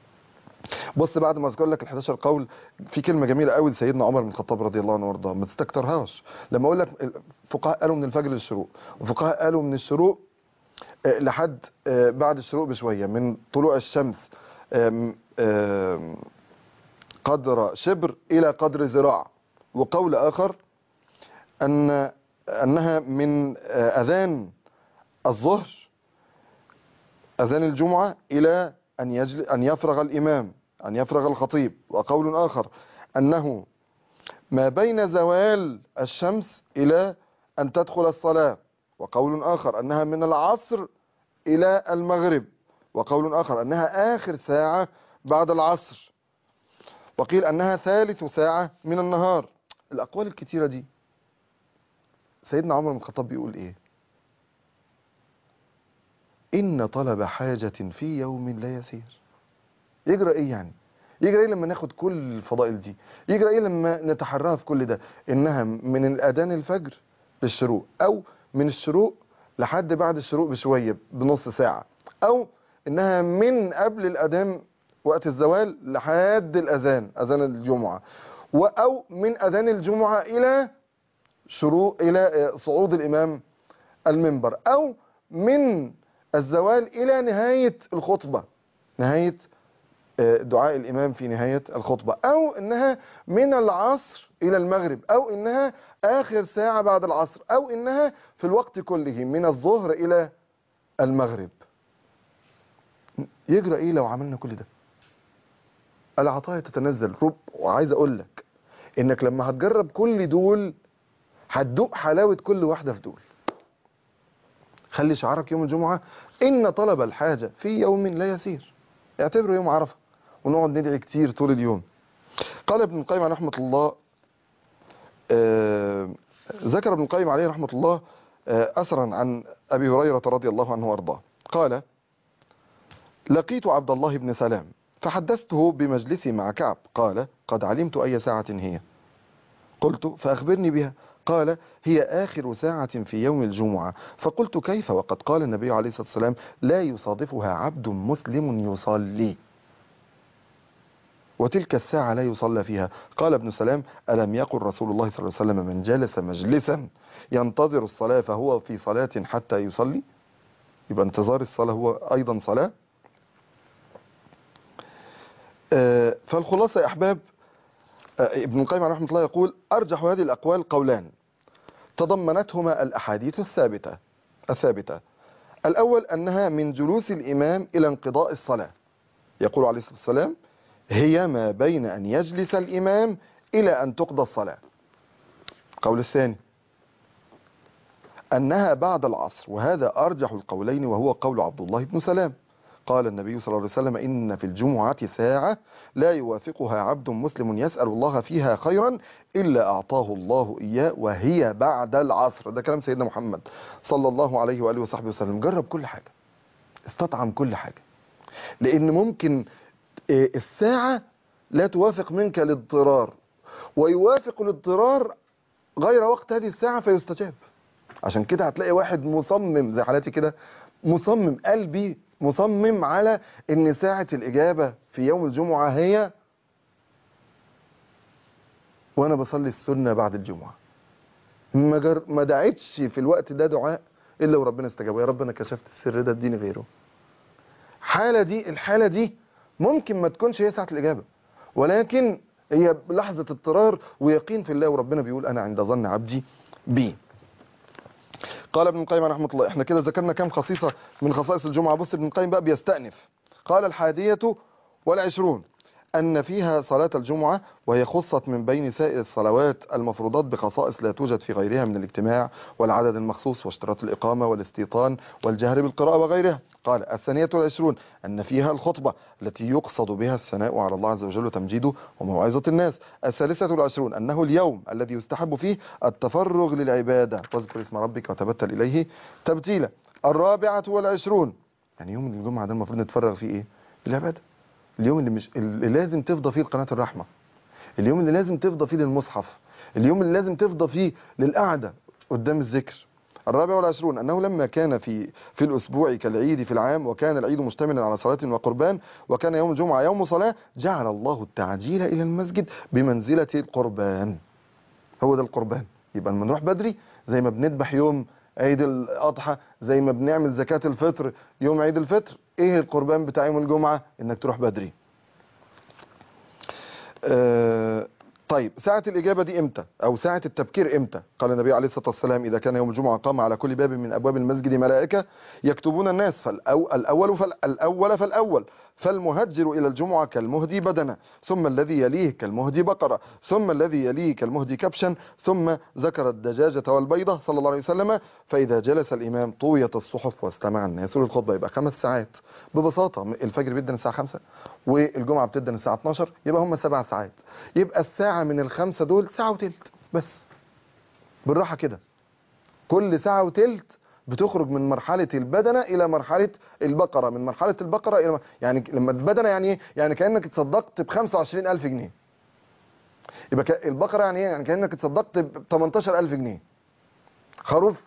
بص بعد ما اذكر لك ال 11 قول في كلمه جميله قوي لسيدنا عمر بن الخطاب رضي الله عنه وارضاه ما تستكترهاش لما اقول لك الفقهاء قالوا من الفجر للشروق وفقهاء قالوا من الشروق آه، لحد آه، بعد الشروق بشويه من طلوع الشمس آم، آم، قدر شبر الى قدر ذراع وقول اخر ان أنها من آه، أذان الظهر أذان الجمعة إلى أن, يجل أن يفرغ الإمام أن يفرغ الخطيب وقول آخر أنه ما بين زوال الشمس إلى أن تدخل الصلاة وقول آخر أنها من العصر إلى المغرب وقول آخر أنها آخر ساعة بعد العصر وقيل أنها ثالث ساعة من النهار الأقوال الكتيرة دي سيدنا عمر بن الخطاب بيقول إيه إن طلب حاجة في يوم لا يسير يجرى إيه يعني يجرى إيه لما ناخد كل الفضائل دي يجرى إيه لما نتحراها في كل ده إنها من الأذان الفجر للشروق أو من الشروق لحد بعد الشروق بشوية بنص ساعة أو إنها من قبل الأذان وقت الزوال لحد الأذان أذان الجمعة و- أو من أذان الجمعة إلى شروق إلى آه، صعود الإمام المنبر أو من الزوال إلى نهاية الخطبة نهاية آه، دعاء الإمام في نهاية الخطبة أو إنها من العصر إلى المغرب أو إنها آخر ساعة بعد العصر أو إنها في الوقت كله من الظهر إلى المغرب يجرى إيه لو عملنا كل ده العطايا تتنزل رب وعايز أقول لك إنك لما هتجرب كل دول هتدوق حلاوة كل واحدة في دول خلي شعارك يوم الجمعة إن طلب الحاجة في يوم لا يسير اعتبره يوم عرفة ونقعد ندعي كتير طول اليوم قال ابن القيم عليه رحمة الله آه، ذكر ابن القيم عليه رحمة الله آه، أثرا عن أبي هريرة رضي الله عنه وأرضاه قال لقيت عبد الله بن سلام فحدثته بمجلسي مع كعب قال قد علمت أي ساعة هي قلت فأخبرني بها قال هي آخر ساعة في يوم الجمعة فقلت كيف وقد قال النبي عليه الصلاة والسلام لا يصادفها عبد مسلم يصلي وتلك الساعة لا يصلى فيها قال ابن سلام ألم يقل رسول الله صلى الله عليه وسلم من جلس مجلسا ينتظر الصلاة فهو في صلاة حتى يصلي يبقى انتظار الصلاة هو أيضا صلاة آه، فالخلاصة يا أحباب آه، ابن القيم عليه رحمه الله يقول أرجح هذه الأقوال قولان تضمنتهما الأحاديث الثابتة الثابتة الأول أنها من جلوس الإمام إلى انقضاء الصلاة يقول عليه الصلاة والسلام هي ما بين أن يجلس الإمام إلى أن تقضى الصلاة القول الثاني أنها بعد العصر وهذا أرجح القولين وهو قول عبد الله بن سلام قال النبي صلى الله عليه وسلم إن في الجمعة ساعة لا يوافقها عبد مسلم يسأل الله فيها خيرا إلا أعطاه الله إياه وهي بعد العصر ده كلام سيدنا محمد صلى الله عليه وآله وصحبه وسلم جرب كل حاجة استطعم كل حاجة لأن ممكن آه، الساعة لا توافق منك الاضطرار ويوافق الاضطرار غير وقت هذه الساعة فيستجاب عشان كده هتلاقي واحد مصمم زي حالاتي كده مصمم قلبي مصمم على ان ساعة الاجابة في يوم الجمعة هي وانا بصلي السنة بعد الجمعة ما, جر... ما دعيتش في الوقت ده دعاء الا وربنا استجاب يا رب انا كشفت السر ده اديني غيره حالة دي الحالة دي ممكن ما تكونش هي ساعة الاجابة ولكن هي لحظة اضطرار ويقين في الله وربنا بيقول انا عند ظن عبدي بي قال ابن القيم رحمه الله احنا كده ذكرنا كام خصيصة من خصائص الجمعة بص ابن القيم بقى بيستأنف قال الحادية والعشرون أن فيها صلاة الجمعة وهي خصت من بين سائر الصلوات المفروضات بخصائص لا توجد في غيرها من الاجتماع والعدد المخصوص واشتراط الإقامة والاستيطان والجهر بالقراءة وغيرها قال الثانية والعشرون أن فيها الخطبة التي يقصد بها الثناء على الله عز وجل وتمجيده وموعظة الناس الثالثة والعشرون أنه اليوم الذي يستحب فيه التفرغ للعبادة واذكر اسم ربك وتبتل إليه تبتيلا الرابعة والعشرون يعني يوم الجمعة ده المفروض نتفرغ فيه إيه؟ العبادة اليوم اللي مش اللي لازم تفضى فيه لقناة الرحمة اليوم اللي لازم تفضى فيه للمصحف اليوم اللي لازم تفضى فيه للقعدة قدام الذكر الرابع والعشرون أنه لما كان في في الأسبوع كالعيد في العام وكان العيد مشتملا على صلاة وقربان وكان يوم الجمعة يوم صلاة جعل الله التعجيل إلى المسجد بمنزلة القربان هو ده القربان يبقى لما نروح بدري زي ما بنذبح يوم عيد الأضحى زي ما بنعمل زكاة الفطر يوم عيد الفطر ايه القربان بتاع يوم الجمعة انك تروح بدري آه طيب طيب ساعة الإجابة دي إمتى أو ساعة التبكير إمتى قال النبي عليه الصلاة والسلام إذا كان يوم الجمعة قام على كل باب من أبواب المسجد ملائكة يكتبون الناس فالأول فالأول فالأول فالمهجر إلى الجمعة كالمهدي بدنة ثم الذي يليه كالمهدي بقرة ثم الذي يليه كالمهدي كبشا ثم ذكر الدجاجة والبيضة صلى الله عليه وسلم فإذا جلس الإمام طويت الصحف واستمع الناس للخطبة يبقى خمس ساعات ببساطة الفجر بيدن الساعة 5 والجمعة بتدن الساعة 12 يبقى هم سبع ساعات يبقى الساعة من الخمسة دول ساعة وتلت بس بالراحة كده كل ساعة وتلت بتخرج من مرحلة البدنة إلى مرحلة البقرة من مرحلة البقرة إلى يعني لما البدنة يعني إيه؟ يعني كأنك تصدقت ب 25000 جنيه يبقى ك- البقرة يعني إيه؟ يعني كأنك تصدقت ب 18000 جنيه خروف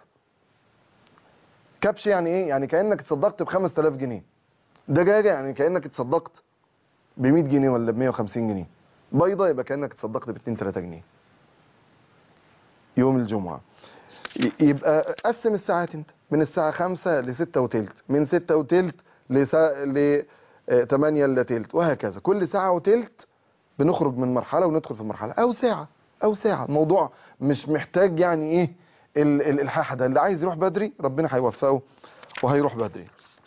كبش يعني إيه يعني كأنك تصدقت ب 5000 جنيه دجاجة يعني كأنك تصدقت ب 100 جنيه ولا ب 150 جنيه بيضة يبقى كأنك تصدقت ب 2 3 جنيه يوم الجمعة ي- يبقى قسم الساعات انت من الساعة خمسة لستة وتلت من ستة وتلت لسا... ل آه، تمانية الا تلت وهكذا كل ساعة وتلت بنخرج من مرحلة وندخل في مرحلة او ساعة او ساعة الموضوع مش محتاج يعني ايه ال- ال- الحاحة ده اللي عايز يروح بدري ربنا هيوفقه وهيروح بدري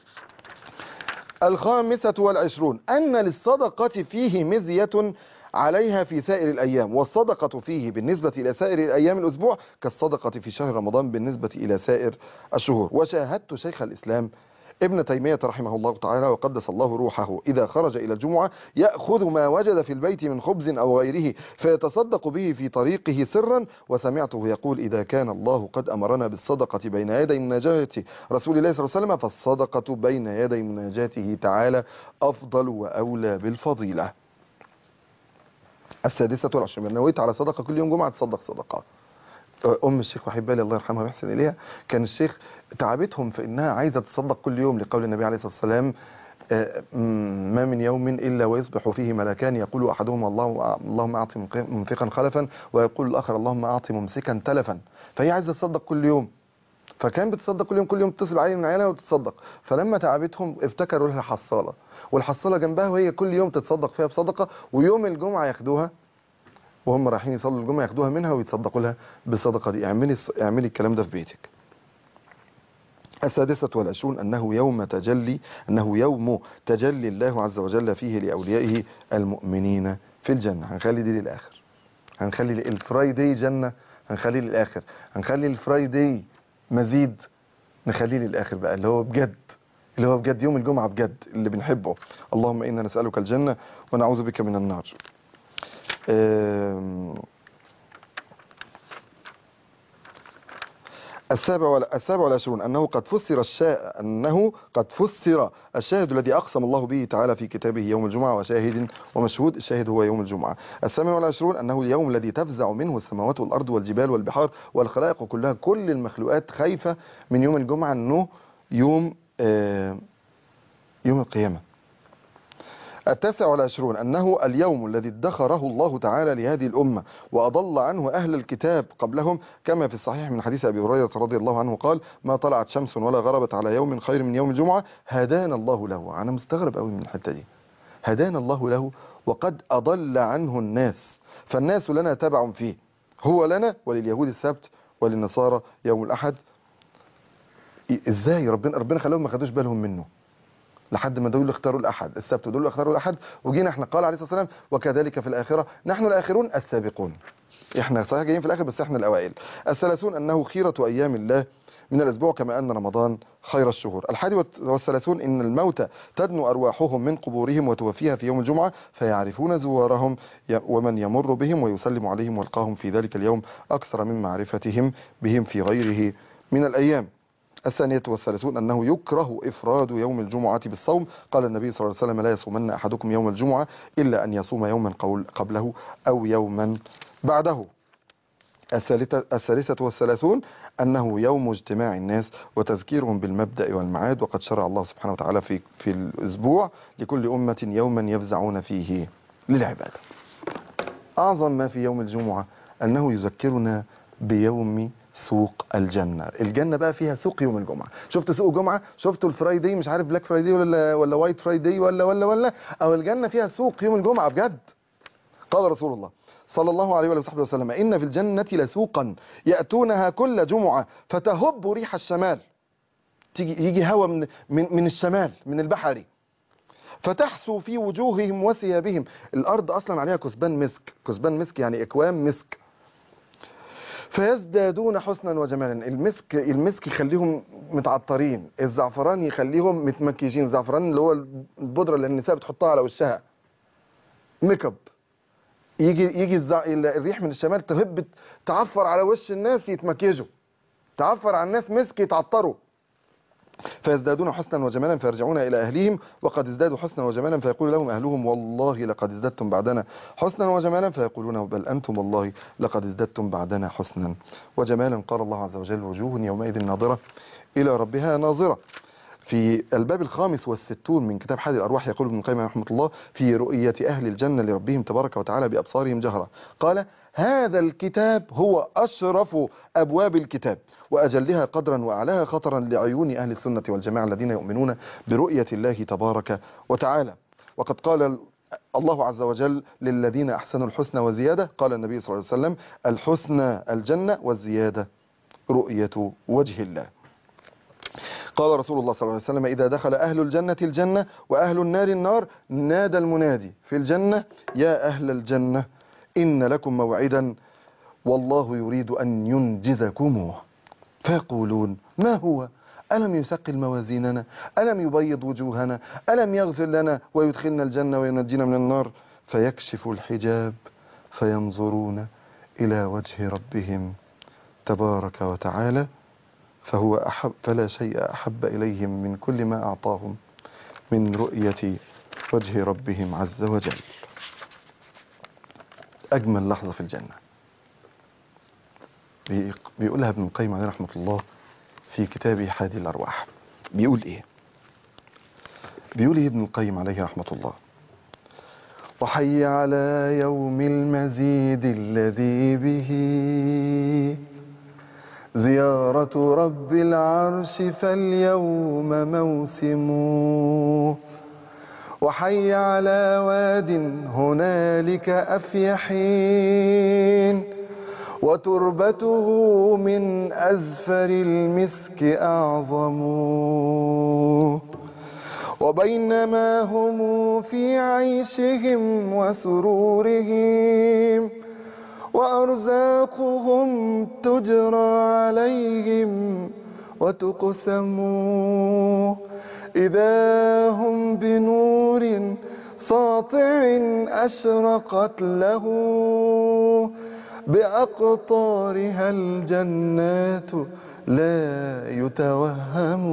الخامسة والعشرون أن للصدقة فيه مزية عليها في سائر الأيام والصدقة فيه بالنسبة إلى سائر الأيام الأسبوع كالصدقة في شهر رمضان بالنسبة إلى سائر الشهور وشاهدت شيخ الإسلام ابن تيمية رحمه الله تعالى وقدس الله روحه إذا خرج إلى الجمعة يأخذ ما وجد في البيت من خبز أو غيره فيتصدق به في طريقه سرا وسمعته يقول إذا كان الله قد أمرنا بالصدقة بين يدي مناجاة رسول الله صلى الله عليه وسلم فالصدقة بين يدي مناجاته تعالى أفضل وأولى بالفضيلة السادسة والعشرين من نويت على صدقة كل يوم جمعة تصدق صدقة أم الشيخ وحيد بالي الله يرحمها ويحسن إليها كان الشيخ تعبتهم في إنها عايزة تصدق كل يوم لقول النبي عليه الصلاة والسلام آه، م- ما من يوم إلا ويصبح فيه ملكان يقول أحدهما الله اللهم أعطي منفقا خلفا ويقول الآخر اللهم أعطي ممسكا تلفا فهي عايزة تصدق كل يوم فكان بتصدق كل يوم كل يوم تتصل عليه من عيالها وتتصدق فلما تعبتهم افتكروا لها حصالة والحصالة جنبها وهي كل يوم تتصدق فيها بصدقة ويوم الجمعة ياخدوها وهم رايحين يصلوا الجمعة ياخدوها منها ويتصدقوا لها بالصدقة دي اعملي اعملي الكلام ده في بيتك السادسة والعشرون أنه يوم تجلي أنه يوم تجلي الله عز وجل فيه لأوليائه المؤمنين في الجنة هنخلي دي للآخر هنخلي الفرايداي جنة هنخليه للآخر هنخلي الفرايداي مزيد نخليه للآخر بقى اللي هو بجد اللي هو بجد يوم الجمعة بجد اللي بنحبه اللهم إنا نسألك الجنة ونعوذ بك من النار آم، السابع ولا السابع والعشرون أنه قد فسر الشا... أنه قد فسر الشاهد الذي أقسم الله به تعالى في كتابه يوم الجمعة وشاهد ومشهود الشاهد هو يوم الجمعة الثامن والعشرون أنه اليوم الذي تفزع منه السماوات والأرض والجبال والبحار والخلائق كلها كل المخلوقات خايفة من يوم الجمعة أنه يوم آه يوم القيامة التاسع والعشرون أنه اليوم الذي ادخره الله تعالى لهذه الأمة وأضل عنه أهل الكتاب قبلهم كما في الصحيح من حديث أبي هريرة رضي الله عنه قال ما طلعت شمس ولا غربت على يوم خير من يوم الجمعة هدانا الله له أنا مستغرب قوي من الحتة دي هدانا الله له وقد أضل عنه الناس فالناس لنا تبع فيه هو لنا ولليهود السبت وللنصارى يوم الأحد ازاي ربنا ربنا خلاهم ما خدوش بالهم منه لحد ما دول اختاروا الاحد السبت ودول اختاروا الاحد وجينا احنا قال عليه الصلاه والسلام وكذلك في الاخره نحن الاخرون السابقون احنا صحيح جايين في الاخر بس احنا الاوائل الثلاثون انه خيره ايام الله من الاسبوع كما ان رمضان خير الشهور الحادي والثلاثون ان الموتى تدنو ارواحهم من قبورهم وتوفيها في يوم الجمعه فيعرفون زوارهم ي- ومن يمر بهم ويسلم عليهم ويلقاهم في ذلك اليوم اكثر من معرفتهم بهم في غيره من الايام الثانية والثلاثون أنه يكره إفراد يوم الجمعة بالصوم قال النبي صلى الله عليه وسلم لا يصومن أحدكم يوم الجمعة إلا أن يصوم يوما قول- قبله أو يوما بعده الثالثة, الثالثة والثلاثون أنه يوم اجتماع الناس وتذكيرهم بالمبدأ والمعاد وقد شرع الله سبحانه وتعالى في, في الأسبوع لكل أمة يوما يفزعون فيه للعبادة أعظم ما في يوم الجمعة أنه يذكرنا بيوم سوق الجنة الجنة بقى فيها سوق يوم الجمعة شفت سوق الجمعة شفتوا الفرايدي مش عارف بلاك فرايدي ولا ولا وايت فرايدي ولا ولا ولا او الجنة فيها سوق يوم الجمعة بجد قال رسول الله صلى الله عليه وصحبه وسلم إن في الجنة لسوقا يأتونها كل جمعة فتهب ريح الشمال تيجي يجي هوا من, من, من الشمال من البحري فتحسو في وجوههم وثيابهم الأرض أصلا عليها كثبان مسك كثبان مسك يعني إكوام مسك فيزدادون حسنا وجمالا المسك المسك يخليهم متعطرين الزعفران يخليهم متمكيجين الزعفران اللي هو البودره اللي النساء بتحطها على وشها ميك اب يجي يجي الزع... الريح من الشمال تهب تعفر على وش الناس يتمكيجوا تعفر على الناس مسك يتعطروا فيزدادون حسنا وجمالا فيرجعون إلى أهليهم وقد ازدادوا حسنا وجمالا فيقول لهم أهلهم والله لقد ازددتم بعدنا حسنا وجمالا فيقولون بل أنتم والله لقد ازددتم بعدنا حسنا وجمالا قال الله عز وجل وجوه يومئذ ناظرة إلى ربها ناظرة في الباب الخامس والستون من كتاب حادي الأرواح يقول ابن القيم رحمه الله في رؤية أهل الجنة لربهم تبارك وتعالى بأبصارهم جهرة قال هذا الكتاب هو أشرف أبواب الكتاب وأجلها قدرا وأعلاها خطرا لعيون أهل السنة والجماعة الذين يؤمنون برؤية الله تبارك وتعالى وقد قال الله عز وجل للذين أحسنوا الحسنى وزيادة قال النبي صلى الله عليه وسلم الحسنى الجنة والزيادة رؤية وجه الله قال رسول الله صلى الله عليه وسلم إذا دخل أهل الجنة الجنة وأهل النار النار نادى المنادي في الجنة يا أهل الجنة إن لكم موعدا والله يريد أن ينجزكموه فيقولون ما هو ألم يثقل موازيننا ألم يبيض وجوهنا ألم يغفر لنا ويدخلنا الجنة وينجينا من النار فيكشف الحجاب فينظرون إلى وجه ربهم تبارك وتعالى فهو أحب فلا شيء أحب إليهم من كل ما أعطاهم من رؤية وجه ربهم عز وجل أجمل لحظة في الجنة بيقولها ابن القيم عليه رحمة الله في كتابه حادي الأرواح بيقول إيه بيقول إيه ابن القيم عليه رحمة الله وحي على يوم المزيد الذي به زيارة رب العرش فاليوم موسمه وحي على واد هنالك أفيحين وتربته من أزفر المسك أعظم وبينما هم في عيشهم وسرورهم وأرزاقهم تجرى عليهم وتقسم إذا هم بنور ساطع أشرقت له بأقطارها الجنات لا يتوهم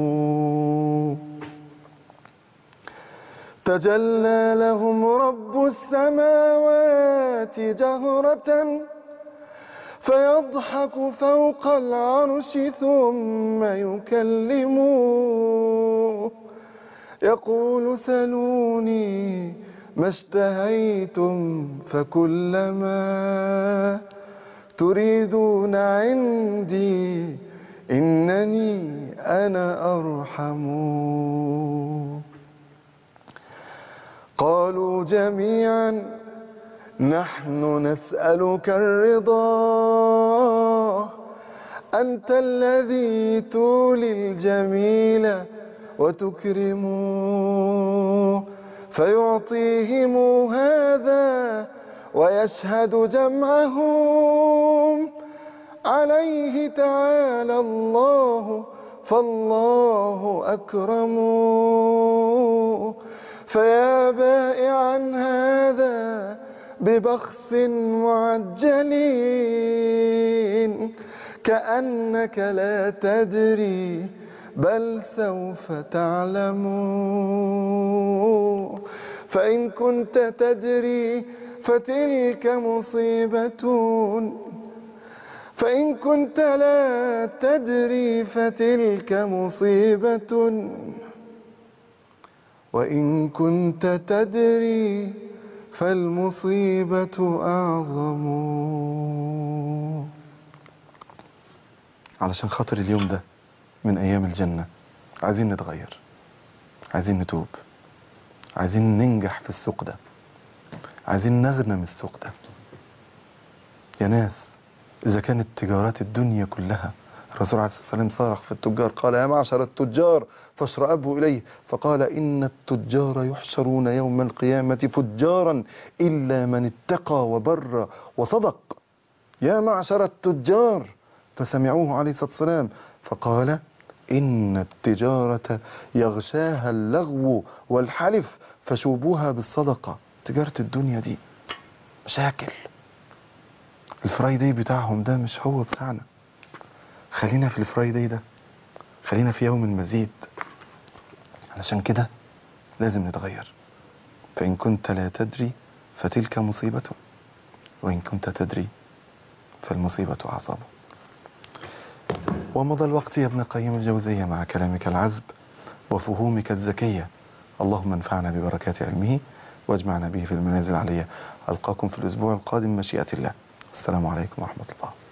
تجلى لهم رب السماوات جهرة فيضحك فوق العرش ثم يكلمه يقول سلوني ما اشتهيتم فكلما تريدون عندي إنني أنا أرحم قالوا جميعا نحن نسألك الرضا أنت الذي تولي الجميل وتكرم فيعطيهم هذا ويشهد جمعهم عليه تعالى الله فالله أكرم فيا بائعا هذا ببخس معجلين كأنك لا تدري بل سوف تعلم فإن كنت تدري فتلك مصيبة فإن كنت لا تدري فتلك مصيبة وإن كنت تدري فالمصيبة أعظم علشان خاطر اليوم ده من أيام الجنة عايزين نتغير عايزين نتوب عايزين ننجح في السوق ده عايزين نغنم السوق ده يا ناس إذا كانت تجارات الدنيا كلها الرسول عليه الصلاة والسلام صارخ في التجار قال يا معشر التجار فاشرأبوا إليه فقال إن التجار يحشرون يوم القيامة فجارا إلا من اتقى وبر وصدق يا معشر التجار فسمعوه عليه الصلاة والسلام فقال إن التجارة يغشاها اللغو والحلف فشوبوها بالصدقة تجارة الدنيا دي مشاكل الفرايداي بتاعهم ده مش هو بتاعنا خلينا في الفرايداي ده خلينا في يوم المزيد علشان كده لازم نتغير فإن كنت لا تدري فتلك مصيبة وإن كنت تدري فالمصيبة أعظم ومضى الوقت يا ابن قيم الجوزية مع كلامك العذب وفهومك الذكية اللهم انفعنا ببركات علمه واجمعنا به في المنازل العليا ألقاكم في الأسبوع القادم مشيئة الله السلام عليكم ورحمة الله